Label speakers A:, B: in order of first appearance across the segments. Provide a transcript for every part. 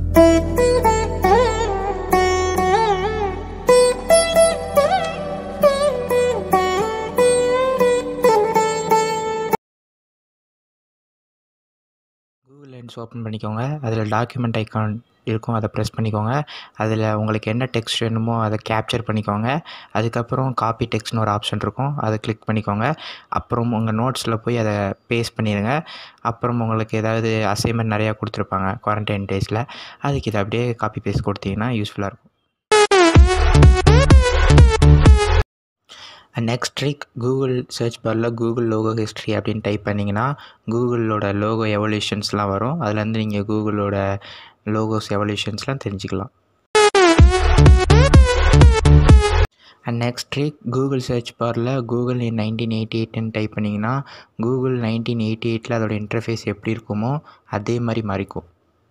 A: Google lens open பண்ணிக்கோங்க அதில் document icon இருக்கும் அதை ப்ரெஸ் பண்ணிக்கோங்க அதில் உங்களுக்கு என்ன டெக்ஸ்ட் வேணுமோ அதை கேப்சர் பண்ணிக்கோங்க அதுக்கப்புறம் காப்பி டெக்ஸ்ட்னு ஒரு ஆப்ஷன் இருக்கும் அதை கிளிக் பண்ணிக்கோங்க அப்புறம் உங்கள் நோட்ஸில் போய் அதை பேஸ்ட் பண்ணிடுங்க அப்புறம் உங்களுக்கு ஏதாவது அசைன்மெண்ட் நிறையா கொடுத்துருப்பாங்க குவாரண்டைன் டேஸில் அதுக்கு இதை அப்படியே காப்பி பேஸ்ட் கொடுத்தீங்கன்னா யூஸ்ஃபுல்லாக இருக்கும் நெக்ஸ்ட் ட்ரிக் கூகுள் சர்ச் பாரில் கூகுள் லோகோ ஹிஸ்ட்ரி அப்படின்னு டைப் பண்ணிங்கன்னா கூகுளோட லோகோ எவல்யூஷன்ஸ்லாம் வரும் அதுலேருந்து நீங்கள் கூகுளோட லோகோஸ் எவல்யூஷன்ஸ்லாம் தெரிஞ்சுக்கலாம் and next trick Google search பாரில் கூகுள் இன் நைன்டீன் எயிட்டி எயிட்னு டைப் பண்ணிங்கன்னா கூகுள் நைன்டீன் எயிட்டி எயிட்டில் அதோட இன்டர்ஃபேஸ் எப்படி இருக்குமோ அதே மாதிரி மாறிக்கும்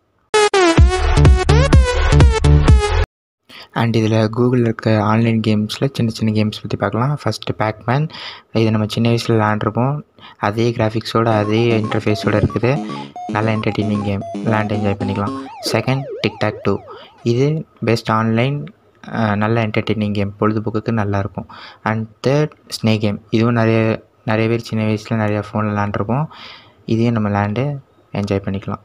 A: அண்ட் இதில் கூகுளில் இருக்க ஆன்லைன் கேம்ஸில் சின்ன சின்ன கேம்ஸ் பற்றி பார்க்கலாம் ஃபஸ்ட்டு பேக்மேன் இது நம்ம சின்ன வயசில் விளாண்டுருப்போம் அதே கிராஃபிக்ஸோட அதே இன்டர்ஃபேஸோடு இருக்குது நல்ல என்டர்டெய்னிங் கேம் விளாண்டு என்ஜாய் பண்ணிக்கலாம் செகண்ட் டிக்டாக் டூ இது பெஸ்ட் ஆன்லைன் நல்ல என்டர்டெய்னிங் கேம் பொழுதுபோக்குக்கு நல்லாயிருக்கும் அண்ட் தேர்ட் ஸ்னே கேம் இதுவும் நிறைய நிறைய பேர் சின்ன வயசில் நிறைய ஃபோனில் விளாண்டுருப்போம் இதையும் நம்ம விளாண்டு என்ஜாய் பண்ணிக்கலாம்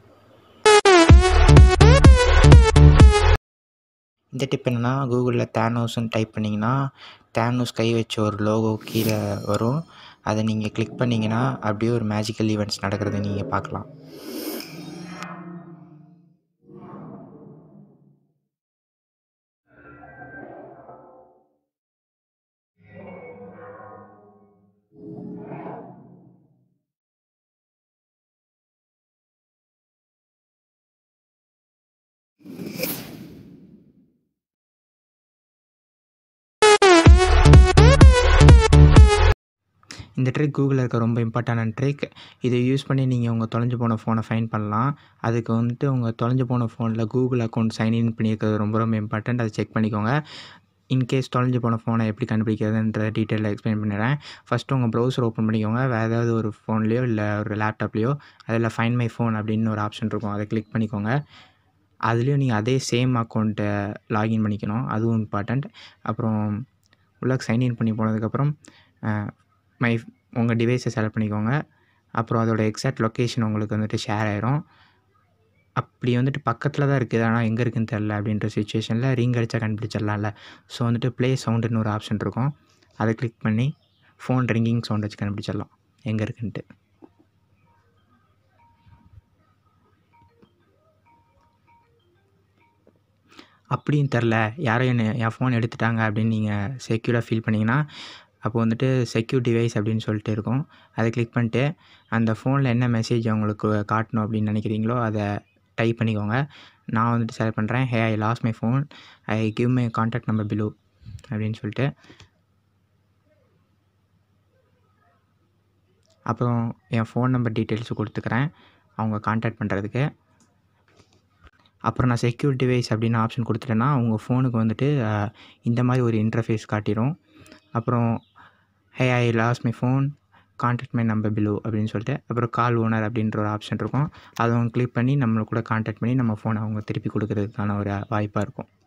A: இந்த டிப் என்னென்னா கூகுளில் தேனோஸ்ன்னு டைப் பண்ணிங்கன்னா தேனோஸ் கை வச்ச ஒரு லோகோ கீழே வரும் அதை நீங்கள் கிளிக் பண்ணிங்கன்னா அப்படியே ஒரு மேஜிக்கல் ஈவெண்ட்ஸ் நடக்கிறத நீங்கள் பார்க்கலாம் இந்த ட்ரிக் கூகுளில் இருக்க ரொம்ப இம்பார்ட்டண்டான ட்ரிக் இதை யூஸ் பண்ணி நீங்கள் உங்கள் தொலைஞ்சு போன ஃபோனை ஃபைன் பண்ணலாம் அதுக்கு வந்துட்டு உங்கள் தொலைஞ்சு போன ஃபோனில் கூகுள் அக்கௌண்ட் சைன்இன் பண்ணியிருக்கிறது ரொம்ப ரொம்ப இம்பார்ட்டண்ட் அதை செக் பண்ணிக்கோங்க இன்கேஸ் தொலைஞ்சு போன ஃபோனை எப்படி கண்டுபிடிக்கிறதுன்ற டீட்டெயிலில் எக்ஸ்பிளைன் பண்ணிடுறேன் ஃபஸ்ட்டு உங்கள் ப்ரௌசர் ஓப்பன் பண்ணிக்கோங்க வேறு ஏதாவது ஒரு ஃபோன்லேயோ இல்லை ஒரு லேப்டாப்லேயோ அதில் ஃபைன் மை ஃபோன் அப்படின்னு ஒரு ஆப்ஷன் இருக்கும் அதை கிளிக் பண்ணிக்கோங்க அதுலேயும் நீங்கள் அதே சேம் அக்கௌண்ட்டை லாகின் பண்ணிக்கணும் அதுவும் இம்பார்ட்டண்ட் அப்புறம் உள்ள சைன்இன் பண்ணி போனதுக்கப்புறம் மை உங்கள் டிவைஸை செலக்ட் பண்ணிக்கோங்க அப்புறம் அதோட எக்ஸாக்ட் லொக்கேஷன் உங்களுக்கு வந்துட்டு ஷேர் ஆயிரும் அப்படி வந்துட்டு பக்கத்தில் தான் இருக்குது ஆனால் எங்கே இருக்குன்னு தெரில அப்படின்ற சுச்சுவேஷனில் ரிங் அடித்தா கண்டுபிடிச்சிடலாம்ல ஸோ வந்துட்டு ப்ளே சவுண்டுன்னு ஒரு ஆப்ஷன் இருக்கும் அதை கிளிக் பண்ணி ஃபோன் ரிங்கிங் சவுண்ட் வச்சு கண்டுபிடிச்சிடலாம் எங்கே இருக்குன்ட்டு அப்படியும் தெரில யாரோ என்ன என் ஃபோன் எடுத்துட்டாங்க அப்படின்னு நீங்கள் செக்யூராக ஃபீல் பண்ணிங்கன்னா அப்போ வந்துட்டு செக்யூர் டிவைஸ் அப்படின்னு சொல்லிட்டு இருக்கும் அதை கிளிக் பண்ணிட்டு அந்த ஃபோனில் என்ன மெசேஜ் அவங்களுக்கு காட்டணும் அப்படின்னு நினைக்கிறீங்களோ அதை டைப் பண்ணிக்கோங்க நான் வந்துட்டு செலக்ட் பண்ணுறேன் hey I lost my phone I give my contact number below அப்படின்னு சொல்லிட்டு அப்புறம் என் ஃபோன் நம்பர் டீட்டெயில்ஸு கொடுத்துக்கிறேன் அவங்க காண்டாக்ட் பண்ணுறதுக்கு அப்புறம் நான் செக்யூர் டிவைஸ் அப்படின்னு ஆப்ஷன் கொடுத்துட்டேன்னா உங்கள் ஃபோனுக்கு வந்துட்டு இந்த மாதிரி ஒரு இன்டர்ஃபேஸ் காட்டிடும் அப்புறம் hey I lost my phone contact my number below அப்படின்னு சொல்லிட்டு அப்புறம் கால் ஓனர் அப்படின்ற ஒரு ஆப்ஷன் இருக்கும் அதை அவங்க கிளிக் பண்ணி நம்மளை கூட கான்டாக்ட் பண்ணி நம்ம ஃபோனை அவங்க திருப்பி கொடுக்கறதுக்கான ஒரு வாய்ப்பாக இருக்கும்